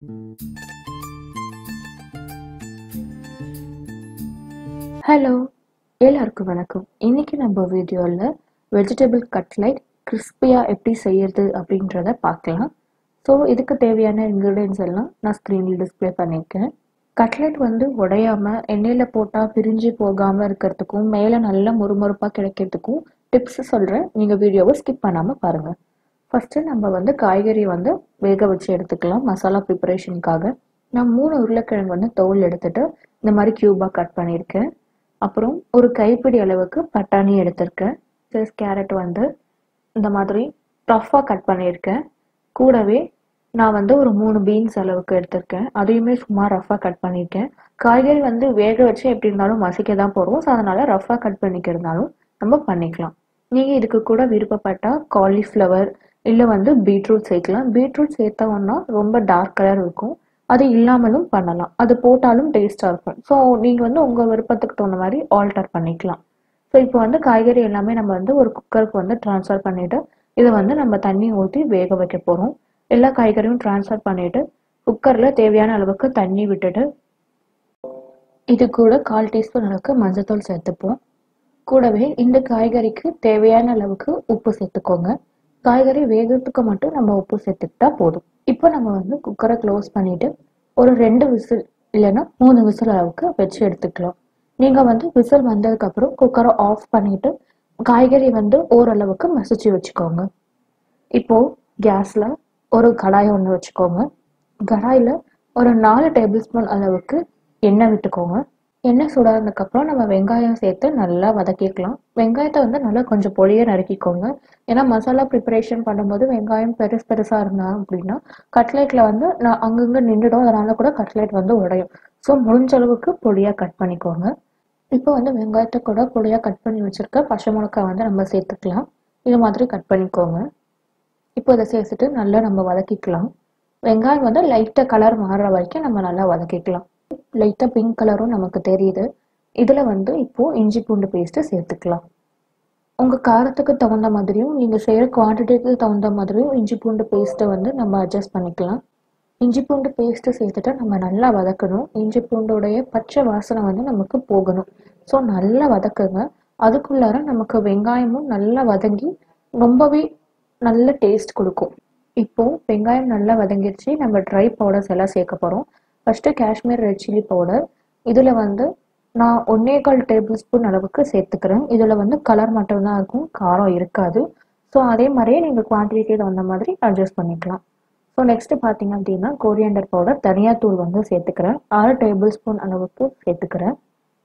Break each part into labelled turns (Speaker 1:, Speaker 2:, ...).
Speaker 1: hello எல்லாருக்கும் வணக்கம் இன்னைக்கு நம்ம வீடியோவில் வெஜிடபிள் கட்லைட் கிறிஸ்பியாக எப்படி செய்யறது அப்படின்றத பார்க்கலாம் ஸோ இதுக்கு தேவையான இன்க்ரீடியன்ஸ் எல்லாம் நான் ஸ்க்ரீனில் டிஸ்பிளே பண்ணியிருக்கேன் கட்லெட் வந்து உடையாம எண்ணெயில் போட்டால் பிரிஞ்சு போகாமல் இருக்கிறதுக்கும் மேலே நல்லா முறுமுறுப்பாக கிடைக்கிறதுக்கும் டிப்ஸ் சொல்கிறேன் நீங்கள் வீடியோவை ஸ்கிப் பண்ணாமல் பாருங்கள் ஃபஸ்ட்டு நம்ம வந்து காய்கறி வந்து வேக வச்சு எடுத்துக்கலாம் மசாலா ப்ரிப்பரேஷனுக்காக நான் மூணு உருளைக்கிழங்கு வந்து தோல் எடுத்துட்டு இந்த மாதிரி க்யூபாக கட் பண்ணியிருக்கேன் அப்புறம் ஒரு கைப்பிடி அளவுக்கு பட்டாணி எடுத்திருக்கேன் சிஸ் கேரட் வந்து இந்த மாதிரி ரஃப்பாக கட் பண்ணியிருக்கேன் கூடவே நான் வந்து ஒரு மூணு பீன்ஸ் அளவுக்கு எடுத்திருக்கேன் அதையுமே சும்மா ரஃப்பாக கட் பண்ணியிருக்கேன் காய்கறி வந்து வேக வச்சு எப்படி இருந்தாலும் மசிக்க தான் போகிறோம் ஸோ அதனால ரஃப்பாக கட் பண்ணிக்கிறதுனாலும் நம்ம பண்ணிக்கலாம் நீங்கள் இதுக்கு கூட விருப்பப்பட்டால் காலிஃப்ளவர் இல்லை வந்து பீட்ரூட் சேர்க்கலாம் பீட்ரூட் சேர்த்தோம்னா ரொம்ப டார்க் கலர் இருக்கும் அது இல்லாமலும் பண்ணலாம் அது போட்டாலும் டேஸ்டாக இருக்கும் ஸோ நீங்கள் வந்து உங்கள் விருப்பத்துக்கு தகுந்த மாதிரி ஆல்டர் பண்ணிக்கலாம் ஸோ இப்போ வந்து காய்கறி எல்லாமே நம்ம வந்து ஒரு குக்கருக்கு வந்து ட்ரான்ஸ்ஃபர் பண்ணிவிட்டு இதை வந்து நம்ம தண்ணி ஊற்றி வேக வைக்க போகிறோம் எல்லா காய்கறியும் ட்ரான்ஸ்ஃபர் பண்ணிவிட்டு குக்கரில் தேவையான அளவுக்கு தண்ணி விட்டுட்டு இது கூட கால் டீஸ்பூன் அளவுக்கு மஞ்சத்தூள் சேர்த்துப்போம் கூடவே இந்த காய்கறிக்கு தேவையான அளவுக்கு உப்பு சேர்த்துக்கோங்க காய்கறி வேகிறதுக்கு மட்டும் நம்ம உப்பு சேர்த்துக்கிட்டா போதும் இப்போ நம்ம வந்து குக்கரை க்ளோஸ் பண்ணிட்டு ஒரு ரெண்டு விசில் இல்லைன்னா மூணு விசில் அளவுக்கு வச்சு எடுத்துக்கலாம் நீங்க வந்து விசில் வந்ததுக்கு அப்புறம் குக்கரை ஆஃப் பண்ணிட்டு காய்கறி வந்து ஓரளவுக்கு மசிச்சு வச்சுக்கோங்க இப்போ கேஸ்ல ஒரு கடாய் ஒன்று வச்சுக்கோங்க கடாயில ஒரு நாலு டேபிள் ஸ்பூன் அளவுக்கு எண்ணெய் விட்டுக்கோங்க எண்ணெய் சூடானதுக்கப்புறம் நம்ம வெங்காயம் சேர்த்து நல்லா வதக்கிக்கலாம் வெங்காயத்தை வந்து நல்லா கொஞ்சம் பொடிய நறுக்கிக்கோங்க ஏன்னா மசாலா ப்ரிப்பரேஷன் பண்ணும்போது வெங்காயம் பெருசு பெருசாக இருந்தா அப்படின்னா கட்லெட்டில் வந்து நான் அங்கங்கே நின்றுடும் அதனால கூட கட்லெட் வந்து உடையும் ஸோ முடிஞ்ச அளவுக்கு பொடியாக கட் பண்ணிக்கோங்க இப்போ வந்து வெங்காயத்தை கூட பொடியாக கட் பண்ணி வச்சுருக்க பச்சை மிளகாய் வந்து நம்ம சேர்த்துக்கலாம் இது மாதிரி கட் பண்ணிக்கோங்க இப்போ இதை சேர்த்துட்டு நல்லா நம்ம வதக்கிக்கலாம் வெங்காயம் வந்து லைட்டாக கலர் மாறுற வரைக்கும் நம்ம நல்லா வதக்கிக்கலாம் லைட்டாக பிங்க் கலரும் நமக்கு தெரியுது இதில் வந்து இப்போது இஞ்சி பூண்டு பேஸ்ட்டு சேர்த்துக்கலாம் உங்கள் காரத்துக்கு தகுந்த மாதிரியும் நீங்கள் செய்கிற குவான்டிட்டிக்கு தகுந்த மாதிரியும் இஞ்சி பூண்டு பேஸ்ட்டை வந்து நம்ம அட்ஜஸ்ட் பண்ணிக்கலாம் இஞ்சி பூண்டு பேஸ்ட்டு சேர்த்துட்டு நம்ம நல்லா வதக்கணும் இஞ்சி பூண்டோடைய பச்சை வாசனை வந்து நமக்கு போகணும் ஸோ நல்லா வதக்குங்க அதுக்குள்ளார நமக்கு வெங்காயமும் நல்லா வதங்கி ரொம்பவே நல்ல டேஸ்ட் கொடுக்கும் இப்போ வெங்காயம் நல்லா வதங்கிடுச்சு நம்ம ட்ரை பவுடர்ஸ் எல்லாம் சேர்க்க போகிறோம் first Kashmir red chilli powder இதில் வந்து நான் ஒன்னே கால் டேபிள் ஸ்பூன் அளவுக்கு சேர்த்துக்கிறேன் இதில் வந்து கலர் மட்டும்தான் இருக்கும் காரம் இருக்காது ஸோ அதே மாதிரியே நீங்கள் குவான்டிட்டிக்கு தகுந்த மாதிரி அட்ஜஸ்ட் பண்ணிக்கலாம் ஸோ நெக்ஸ்ட்டு பார்த்தீங்க அப்படின்னா கோரியண்டர் பவுடர் தனியாத்தூள் வந்து சேர்த்துக்கிறேன் ஆறு டேபிள் ஸ்பூன் அளவுக்கு சேர்த்துக்கிறேன்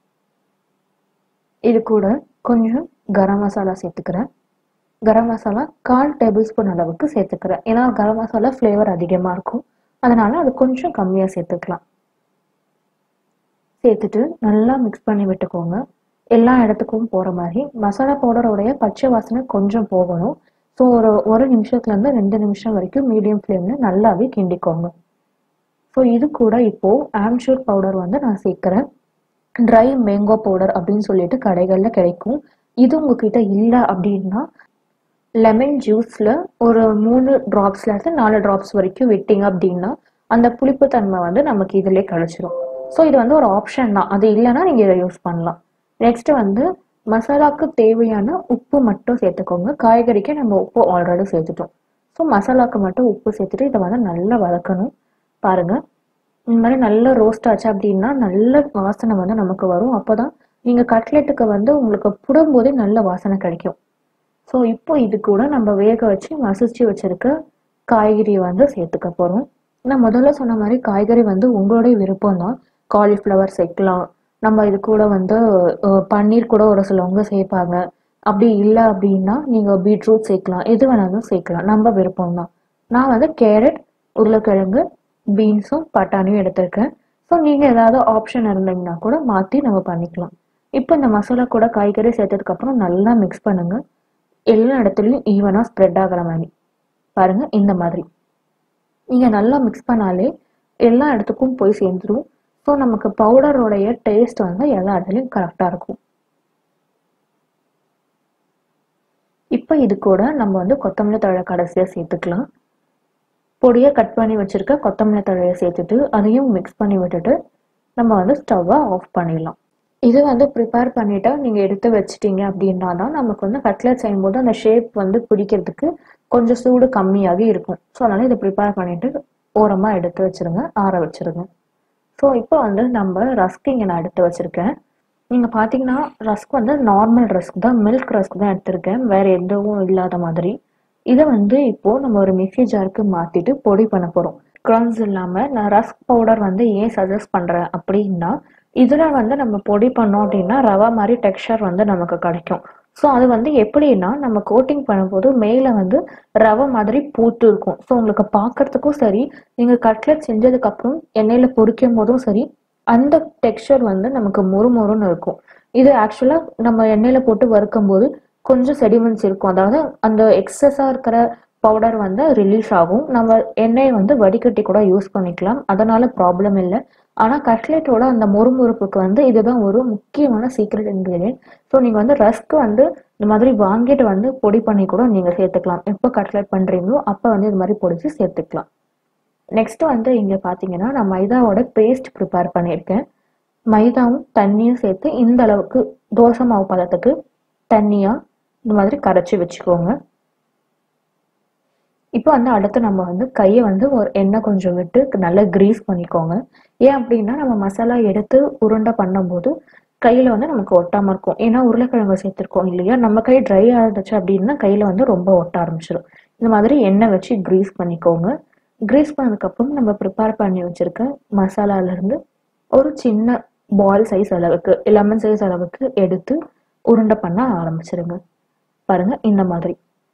Speaker 1: இது கூட கொஞ்சம் கரம் மசாலா சேர்த்துக்கிறேன் கரம் மசாலா கால் டேபிள் ஸ்பூன் அளவுக்கு சேர்த்துக்கிறேன் ஏன்னா கரம் மசாலா ஃப்ளேவர் அதிகமாக இருக்கும் அதனால அது கொஞ்சம் கம்மியாக சேர்த்துக்கலாம் சேர்த்துட்டு நல்லா மிக்ஸ் பண்ணி விட்டுக்கோங்க எல்லா இடத்துக்கும் போகிற மாதிரி மசாலா பவுடரோடைய பச்சை வாசனை கொஞ்சம் போகணும் ஸோ ஒரு ஒரு நிமிஷத்துலேருந்து ரெண்டு நிமிஷம் வரைக்கும் மீடியம் ஃப்ளேமில் நல்லாவே கிண்டிக்கோங்க ஸோ இது கூட இப்போது ஆம்ஷூர் பவுடர் வந்து நான் சேர்க்குறேன் ட்ரை மேங்கோ பவுடர் அப்படின்னு சொல்லிட்டு கடைகளில் கிடைக்கும் இது உங்ககிட்ட இல்லை அப்படின்னா லெமன் ஜூஸில் ஒரு மூணு ட்ராப்ஸ்லேருந்து நாலு ட்ராப்ஸ் வரைக்கும் விட்டிங்க அப்படின்னா அந்த புளிப்புத்தன்மை வந்து நமக்கு இதிலே கிடச்சிரும் ஸோ இது வந்து ஒரு ஆப்ஷன் தான் அது இல்லைன்னா நீங்கள் இதை யூஸ் பண்ணலாம் நெக்ஸ்ட் வந்து மசாலாவுக்கு தேவையான உப்பு மட்டும் சேர்த்துக்கோங்க காய்கறிக்கு நம்ம உப்பு ஆல்ரெடி சேர்த்துட்டோம் ஸோ மசாலாவுக்கு மட்டும் உப்பு சேர்த்துட்டு இதை வந்து நல்லா வதக்கணும் பாருங்க இந்த மாதிரி நல்லா ரோஸ்ட் ஆச்சு அப்படின்னா நல்ல வாசனை வந்து நமக்கு வரும் அப்போ தான் நீங்கள் கட்லெட்டுக்கு வந்து உங்களுக்கு புடும்போதே நல்ல வாசனை கிடைக்கும் ஸோ இப்போ இது கூட நம்ம வேக வச்சு மசிச்சு வச்சிருக்க காய்கறி வந்து சேர்த்துக்க போகிறோம் நான் முதல்ல சொன்ன மாதிரி காய்கறி வந்து உங்களுடைய விருப்பம் தான் காலிஃப்ளவர் சேர்க்கலாம் நம்ம இது கூட வந்து பன்னீர் கூட ஒரு சிலவங்க சேர்ப்பாங்க அப்படி இல்லை அப்படின்னா நீங்கள் பீட்ரூட் சேர்க்கலாம் எது வேணாலும் சேர்க்கலாம் நம்ம விருப்பம் தான் நான் வந்து கேரட் உருளைக்கிழங்கு பீன்ஸும் பட்டாணியும் எடுத்திருக்கேன் ஸோ நீங்கள் ஏதாவது ஆப்ஷன் இருந்தீங்கன்னா கூட மாற்றி நம்ம பண்ணிக்கலாம் இப்போ இந்த மசாலா கூட காய்கறி சேர்த்ததுக்கப்புறம் நல்லா மிக்ஸ் பண்ணுங்கள் எல்லா இடத்துலையும் ஈவனாக ஸ்ப்ரெட் ஆகிற மாதிரி பாருங்க இந்த மாதிரி நீங்கள் நல்லா மிக்ஸ் பண்ணாலே எல்லா இடத்துக்கும் போய் சேர்ந்துடும் ஸோ நமக்கு பவுடரோடைய டேஸ்ட் வந்து எல்லா இடத்துலையும் கரெக்டாக இருக்கும் இப்போ இது கூட நம்ம வந்து கொத்தமல்லி தழை கடைசியாக சேர்த்துக்கலாம் பொடியாக கட் பண்ணி வச்சுருக்க கொத்தமல்லி தழையை சேர்த்துட்டு அதையும் மிக்ஸ் பண்ணி விட்டுட்டு நம்ம வந்து ஸ்டவ்வை ஆஃப் பண்ணிடலாம் இது வந்து ப்ரிப்பேர் பண்ணிவிட்டு நீங்கள் எடுத்து வச்சிட்டீங்க அப்படின்னா தான் நமக்கு வந்து கட்லெட் செய்யும்போது அந்த ஷேப் வந்து பிடிக்கிறதுக்கு கொஞ்சம் சூடு கம்மியாகி இருக்கும் ஸோ அதனால் இதை ப்ரிப்பேர் பண்ணிவிட்டு ஓரமாக எடுத்து வச்சுருங்க ஆற வச்சுருங்க ஸோ இப்போ வந்து நம்ம ரஸ்க் இங்கே நான் எடுத்து வச்சுருக்கேன் நீங்கள் பார்த்தீங்கன்னா ரஸ்க் வந்து நார்மல் ரஸ்க் தான் மில்க் ரஸ்க் தான் எடுத்திருக்கேன் வேறு எதுவும் இல்லாத மாதிரி இதை வந்து இப்போது நம்ம ஒரு மிக்சி ஜாருக்கு மாற்றிட்டு பொடி பண்ண போகிறோம் க்ரம்ஸ் இல்லாமல் நான் ரஸ்க் பவுடர் வந்து ஏன் சஜஸ்ட் பண்ணுறேன் அப்படின்னா இதில் வந்து நம்ம பொடி பண்ணோம் அப்படின்னா ரவா மாதிரி டெக்ஸ்சர் வந்து நமக்கு கிடைக்கும் ஸோ அது வந்து எப்படின்னா நம்ம கோட்டிங் பண்ணும்போது மேலே வந்து ரவை மாதிரி பூத்து இருக்கும் ஸோ உங்களுக்கு பார்க்கறதுக்கும் சரி நீங்கள் கட்லெட் செஞ்சதுக்கப்புறம் எண்ணெயில் பொரிக்கும் போதும் சரி அந்த டெக்ஸ்சர் வந்து நமக்கு மொறு மொறுன்னு இருக்கும் இது ஆக்சுவலாக நம்ம எண்ணெயில் போட்டு வறுக்கும் போது கொஞ்சம் செடிமெண்ட்ஸ் இருக்கும் அதாவது அந்த எக்ஸஸாக இருக்கிற பவுடர் வந்து ரிலீஸ் ஆகும் நம்ம எண்ணெயை வந்து வடிகட்டி கூட யூஸ் பண்ணிக்கலாம் அதனால ப்ராப்ளம் இல்லை ஆனால் கட்லெட்டோட அந்த மொறுமொறுப்புக்கு வந்து இதுதான் ஒரு முக்கியமான சீக்ரெட் இன்க்ரீடியன்ட் ஸோ நீங்கள் வந்து ரஸ்க் வந்து இந்த மாதிரி வாங்கிட்டு வந்து பொடி பண்ணி கூட நீங்கள் சேர்த்துக்கலாம் எப்போ கட்லெட் பண்ணுறீங்களோ அப்போ வந்து இது மாதிரி பொடிச்சு சேர்த்துக்கலாம் நெக்ஸ்ட் வந்து இங்கே பார்த்தீங்கன்னா நான் மைதாவோட பேஸ்ட் ப்ரிப்பேர் பண்ணியிருக்கேன் மைதாவும் தண்ணியும் சேர்த்து இந்த அளவுக்கு தோசை மாவு பதத்துக்கு தண்ணியாக இந்த மாதிரி கரைச்சி வச்சுக்கோங்க இப்போ வந்து அடுத்து நம்ம வந்து கையை வந்து ஒரு எண்ணெய் கொஞ்சம் விட்டு நல்லா கிரீஸ் பண்ணிக்கோங்க ஏன் அப்படின்னா நம்ம மசாலா எடுத்து உருண்டை பண்ணும்போது கையில் வந்து நமக்கு ஒட்டாமல் இருக்கும் ஏன்னா உருளைக்கிழங்கு சேர்த்துருக்கோம் இல்லையா நம்ம கை ட்ரை ஆகிடுச்சு அப்படின்னா கையில் வந்து ரொம்ப ஒட்ட ஆரம்பிச்சிடும் இந்த மாதிரி எண்ணெய் வச்சு கிரீஸ் பண்ணிக்கோங்க கிரீஸ் பண்ணதுக்கப்புறம் நம்ம ப்ரிப்பேர் பண்ணி வச்சுருக்க மசாலாலேருந்து ஒரு சின்ன பால் சைஸ் அளவுக்கு லெமன் சைஸ் அளவுக்கு எடுத்து உருண்டை பண்ண ஆரம்பிச்சிருங்க பாருங்க இந்த மாதிரி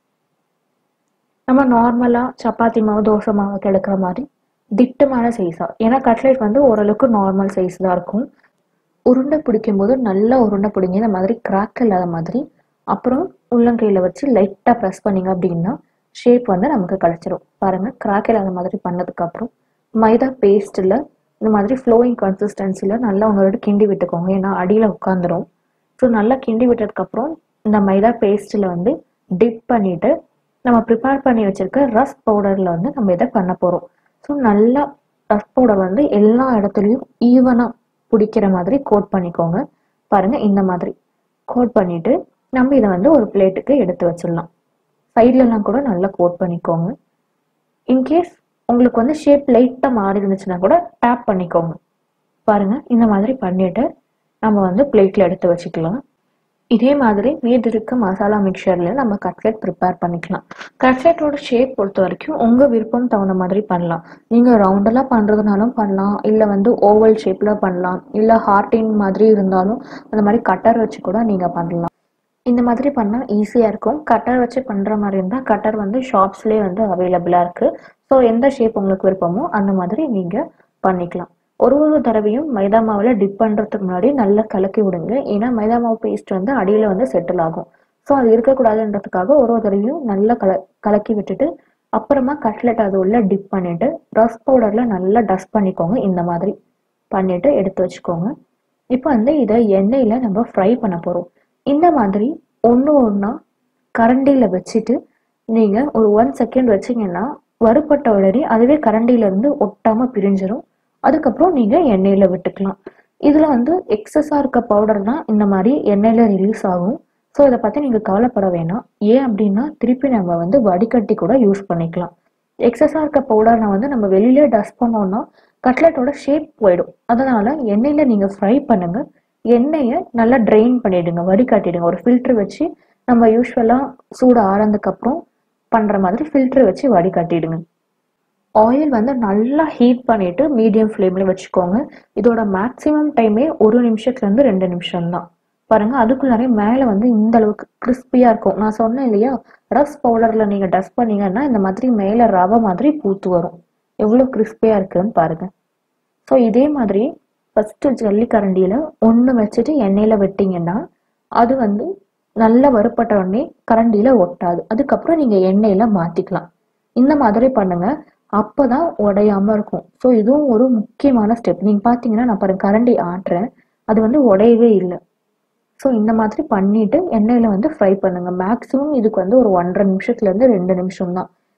Speaker 1: நம்ம நார்மலாக சப்பாத்தி மாவு தோசை மாவு கிடைக்கிற மாதிரி திட்டமான சைஸாக ஏன்னா கட்லெட் வந்து ஓரளவுக்கு நார்மல் சைஸ் தான் இருக்கும் உருண்டை பிடிக்கும் போது நல்லா உருண்டை பிடிங்க இந்த மாதிரி கிராக் இல்லாத மாதிரி அப்புறம் உள்ளங்கையில் வச்சு லைட்டாக ப்ரெஸ் பண்ணிங்க அப்படின்னா ஷேப் வந்து நமக்கு கிடச்சிரும் பாருங்கள் கிராக் இல்லாத மாதிரி பண்ணதுக்கப்புறம் மைதா பேஸ்ட்டில் இந்த மாதிரி ஃப்ளோயிங் கன்சிஸ்டன்சியில் நல்லா உங்களோட கிண்டி விட்டுக்கோங்க ஏன்னா அடியில் உட்காந்துரும் ஸோ நல்லா கிண்டி விட்டதுக்கப்புறம் இந்த மைதா பேஸ்ட்டில் வந்து டிப் பண்ணிவிட்டு நம்ம ப்ரிப்பேர் பண்ணி வச்சுருக்க ரஸ் பவுடரில் வந்து நம்ம இதை பண்ண போகிறோம் ஸோ நல்லா ரஸ் பவுடர் வந்து எல்லா இடத்துலையும் ஈவனாக பிடிக்கிற மாதிரி கோட் பண்ணிக்கோங்க பாருங்கள் இந்த மாதிரி கோட் பண்ணிவிட்டு நம்ம இதை வந்து ஒரு பிளேட்டுக்கு எடுத்து வச்சிடலாம் சைட்லலாம் கூட நல்லா கோட் பண்ணிக்கோங்க இன்கேஸ் உங்களுக்கு வந்து ஷேப் லைட்டாக மாறி இருந்துச்சுன்னா கூட டேப் பண்ணிக்கோங்க பாருங்கள் இந்த மாதிரி பண்ணிவிட்டு நம்ம வந்து பிளேட்டில் எடுத்து வச்சுக்கலாம் இதே மாதிரி மீதி இருக்க மசாலா மிக்சரில் நம்ம கட்லெட் ப்ரிப்பேர் பண்ணிக்கலாம் கட்லெட்டோட ஷேப் பொறுத்த வரைக்கும் உங்கள் விருப்பம் தகுந்த மாதிரி பண்ணலாம் நீங்கள் ரவுண்டெல்லாம் பண்ணுறதுனாலும் பண்ணலாம் இல்லை வந்து ஓவல் ஷேப்பில் பண்ணலாம் இல்லை ஹார்டின் மாதிரி இருந்தாலும் அந்த மாதிரி கட்டர் வச்சு கூட நீங்கள் பண்ணலாம் இந்த மாதிரி பண்ணால் ஈஸியாக இருக்கும் கட்டர் வச்சு பண்ணுற மாதிரி இருந்தால் கட்டர் வந்து ஷாப்ஸ்லேயே வந்து அவைலபிளாக இருக்குது ஸோ எந்த ஷேப் உங்களுக்கு விருப்பமோ அந்த மாதிரி நீங்கள் பண்ணிக்கலாம் ஒரு ஒரு தடவையும் மைதா மாவில் டிப் பண்ணுறதுக்கு முன்னாடி நல்லா கலக்கி விடுங்க ஏன்னா மைதா மாவு பேஸ்ட் வந்து அடியில் வந்து செட்டில் ஆகும் ஸோ அது இருக்கக்கூடாதுன்றதுக்காக ஒரு ஒரு தடவையும் நல்லா கல கலக்கி விட்டுட்டு அப்புறமா கட்லெட் அது உள்ள டிப் பண்ணிவிட்டு ரஸ் பவுடரில் நல்லா டஸ்ட் பண்ணிக்கோங்க இந்த மாதிரி பண்ணிவிட்டு எடுத்து வச்சுக்கோங்க இப்போ வந்து இதை எண்ணெயில் நம்ம ஃப்ரை பண்ண போகிறோம் இந்த மாதிரி ஒன்று ஒன்றா கரண்டியில் வச்சுட்டு நீங்கள் ஒரு ஒன் செகண்ட் வச்சிங்கன்னா வறுப்பட்ட உடனே அதுவே கரண்டியிலேருந்து ஒட்டாமல் பிரிஞ்சிடும் அதுக்கப்புறம் நீங்கள் எண்ணெயில் விட்டுக்கலாம் இதில் வந்து எக்ஸஸாக இருக்க பவுடர் தான் இந்த மாதிரி எண்ணெயில் ரிலீஸ் ஆகும் ஸோ இதை பற்றி நீங்கள் கவலைப்பட வேணாம் ஏன் அப்படின்னா திருப்பி நம்ம வந்து வடிகட்டி கூட யூஸ் பண்ணிக்கலாம் எக்ஸஸாக இருக்க பவுடரை வந்து நம்ம வெளியிலே டஸ்ட் பண்ணோம்னா கட்லெட்டோட ஷேப் போயிடும் அதனால் எண்ணெயில் நீங்கள் ஃப்ரை பண்ணுங்கள் எண்ணெயை நல்லா ட்ரெயின் பண்ணிடுங்க வடிகட்டிடுங்க ஒரு ஃபில்டர் வச்சு நம்ம யூஸ்வலாக சூடு ஆறதுக்கப்புறம் பண்ணுற மாதிரி ஃபில்டர் வச்சு வடிகட்டிடுங்க ஆயில் வந்து நல்லா ஹீட் பண்ணிட்டு மீடியம் ஃப்ளேமில் வச்சுக்கோங்க இதோட மேக்ஸிமம் டைமே ஒரு நிமிஷத்துலேருந்து ரெண்டு நிமிஷம் தான் பாருங்க அதுக்குள்ளாரே மேலே வந்து இந்த அளவுக்கு கிறிஸ்பியாக இருக்கும் நான் சொன்னேன் இல்லையா ரஸ் பவுடரில் நீங்கள் டஸ்ட் பண்ணீங்கன்னா இந்த மாதிரி மேலே ரவை மாதிரி பூத்து வரும் எவ்வளோ கிறிஸ்பியாக இருக்குன்னு பாருங்க ஸோ இதே மாதிரி ஃபஸ்ட்டு ஜல்லிக்கரண்டியில் ஒன்று வச்சுட்டு எண்ணெயில் விட்டிங்கன்னா அது வந்து நல்லா வறுப்பட்ட உடனே கரண்டியில் ஒட்டாது அதுக்கப்புறம் நீங்கள் எண்ணெயில் மாற்றிக்கலாம் இந்த மாதிரி பண்ணுங்க அப்போ தான் உடையாமல் இருக்கும் ஸோ இதுவும் ஒரு முக்கியமான ஸ்டெப் நீங்கள் பார்த்தீங்கன்னா நான் பாருங்க கரண்டி ஆட்டுறேன் அது வந்து உடையவே இல்லை ஸோ இந்த மாதிரி பண்ணிட்டு எண்ணெயில் வந்து ஃப்ரை பண்ணுங்க மேக்ஸிமம் இதுக்கு வந்து ஒரு ஒன்றரை நிமிஷத்துலேருந்து ரெண்டு நிமிஷம் தான்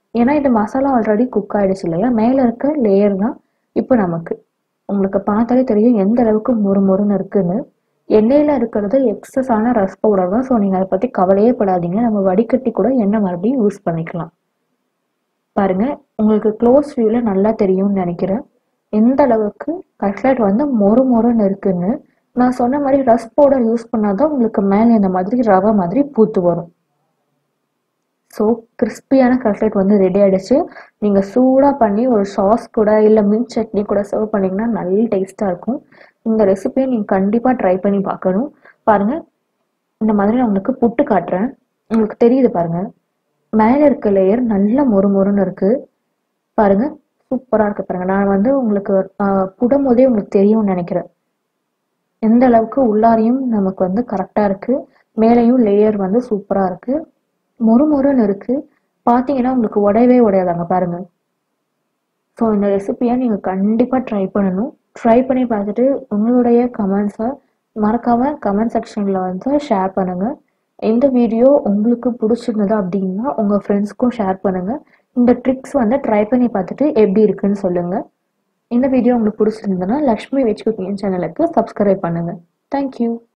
Speaker 1: ஏன்னா இந்த மசாலா ஆல்ரெடி குக் ஆயிடுச்சு இல்லையா மேலே இருக்க லேயர் தான் இப்போ நமக்கு உங்களுக்கு பார்த்தாலே தெரியும் எந்த அளவுக்கு மொறு மொறுன்னு இருக்குன்னு எண்ணெயில் இருக்கிறது எக்ஸஸான ரஸ் பவுடர் தான் ஸோ நீங்கள் அதை பற்றி கவலையே படாதீங்க நம்ம வடிகட்டி கூட எண்ணெய் மறுபடியும் யூஸ் பண்ணிக்கலாம் பாருங்க உங்களுக்கு க்ளோஸ் வியூவில் நல்லா தெரியும்னு நினைக்கிறேன் எந்த அளவுக்கு கட்லெட் வந்து மொறு மொறுன்னு இருக்குன்னு நான் சொன்ன மாதிரி ரஸ் பவுடர் யூஸ் பண்ணாதான் உங்களுக்கு மேலே இந்த மாதிரி ரவை மாதிரி பூத்து வரும் ஸோ கிறிஸ்பியான கட்லெட் வந்து ரெடி ஆகிடுச்சு நீங்கள் சூடாக பண்ணி ஒரு சாஸ் கூட இல்லை மின் சட்னி கூட சர்வ் பண்ணிங்கன்னா நல்ல டேஸ்ட்டாக இருக்கும் இந்த ரெசிபியை நீங்கள் கண்டிப்பாக ட்ரை பண்ணி பார்க்கணும் பாருங்கள் இந்த மாதிரி நான் உங்களுக்கு புட்டு காட்டுறேன் உங்களுக்கு தெரியுது பாருங்கள் மேலே இருக்க லேயர் நல்ல மொறு மொறுன்னு இருக்குது பாருங்கள் சூப்பராக இருக்கு பாருங்கள் நான் வந்து உங்களுக்கு புடும் போதே உங்களுக்கு தெரியும்னு நினைக்கிறேன் எந்த அளவுக்கு உள்ளாரையும் நமக்கு வந்து கரெக்டாக இருக்குது மேலேயும் லேயர் வந்து சூப்பராக இருக்குது மொறு மொறுன்னு இருக்குது பார்த்தீங்கன்னா உங்களுக்கு உடையவே உடையாதாங்க பாருங்கள் ஸோ இந்த ரெசிபியை நீங்கள் கண்டிப்பாக ட்ரை பண்ணணும் ட்ரை பண்ணி பார்த்துட்டு உங்களுடைய கமெண்ட்ஸை மறக்காமல் கமெண்ட் செக்ஷனில் வந்து ஷேர் பண்ணுங்கள் எந்த வீடியோ உங்களுக்கு பிடிச்சிருந்தது அப்படின்னா உங்கள் ஃப்ரெண்ட்ஸ்க்கும் ஷேர் பண்ணுங்கள் இந்த ட்ரிக்ஸ் வந்து ட்ரை பண்ணி பார்த்துட்டு எப்படி இருக்குன்னு சொல்லுங்கள் இந்த வீடியோ உங்களுக்கு பிடிச்சிருந்ததுன்னா லக்ஷ்மி வெஜ் குக்கிங் சேனலுக்கு சப்ஸ்கிரைப் பண்ணுங்கள் தேங்க்யூ